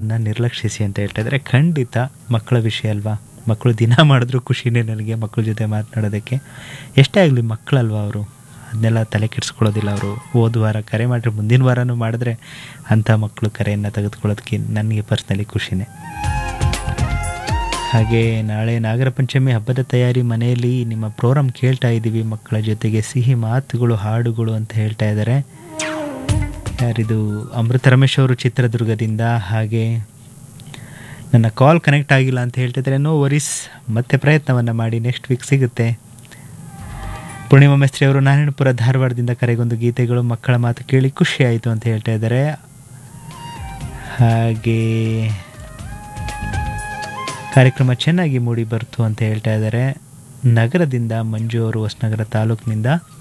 ಅದನ್ನ ನಿರ್ಲಕ್ಷಿಸಿ ಅಂತ ಹೇಳ್ತಾ ಇದ್ದಾರೆ ಖಂಡಿತ ಮಕ್ಕಳ ವಿಷಯ ಅಲ್ವಾ ಮಕ್ಕಳು ದಿನ ಮಾಡಿದ್ರು ಖುಷಿನೇ ನನಗೆ ಮಕ್ಕಳ ಜೊತೆ ಮಾತನಾಡೋದಕ್ಕೆ ಎಷ್ಟೇ ಆಗಲಿ ಮಕ್ಕಳಲ್ವಾ ಅವರು ಅದನ್ನೆಲ್ಲ ತಲೆ ಕೆಡಿಸ್ಕೊಳ್ಳೋದಿಲ್ಲ ಅವರು ಹೋದ ವಾರ ಕರೆ ಮಾಡಿದ್ರೆ ಮುಂದಿನ ವಾರನೂ ಮಾಡಿದ್ರೆ ಅಂಥ ಮಕ್ಕಳು ಕರೆಯನ್ನು ತೆಗೆದುಕೊಳ್ಳೋದಕ್ಕೆ ನನಗೆ ಪರ್ಸ್ನಲಿ ಖುಷಿನೇ ಹಾಗೆ ನಾಳೆ ನಾಗರ ಪಂಚಮಿ ಹಬ್ಬದ ತಯಾರಿ ಮನೆಯಲ್ಲಿ ನಿಮ್ಮ ಪ್ರೋಗ್ರಾಮ್ ಕೇಳ್ತಾ ಇದ್ದೀವಿ ಮಕ್ಕಳ ಜೊತೆಗೆ ಸಿಹಿ ಮಾತುಗಳು ಹಾಡುಗಳು ಅಂತ ಹೇಳ್ತಾ ಇದ್ದಾರೆ ಯಾರಿದು ಅಮೃತ ರಮೇಶ್ ಅವರು ಚಿತ್ರದುರ್ಗದಿಂದ ಹಾಗೆ ನನ್ನ ಕಾಲ್ ಕನೆಕ್ಟ್ ಆಗಿಲ್ಲ ಅಂತ ಹೇಳ್ತಿದ್ರೆ ನೋ ವರೀಸ್ ಮತ್ತೆ ಪ್ರಯತ್ನವನ್ನು ಮಾಡಿ ನೆಕ್ಸ್ಟ್ ವೀಕ್ ಸಿಗುತ್ತೆ ಪೂರ್ಣಿಮಾ ಮೆಸ್ತ್ರಿ ಅವರು ನಾರಾಯಣಪುರ ಧಾರವಾಡದಿಂದ ಕರೆಗೊಂದು ಗೀತೆಗಳು ಮಕ್ಕಳ ಮಾತು ಕೇಳಿ ಖುಷಿ ಆಯಿತು ಅಂತ ಹೇಳ್ತಾ ಇದ್ದಾರೆ ಹಾಗೆ ಕಾರ್ಯಕ್ರಮ ಚೆನ್ನಾಗಿ ಮೂಡಿ ಬರ್ತು ಅಂತ ಹೇಳ್ತಾ ಇದ್ದಾರೆ ನಗರದಿಂದ ಮಂಜು ಅವರು ಹೊಸನಗರ ತಾಲೂಕಿನಿಂದ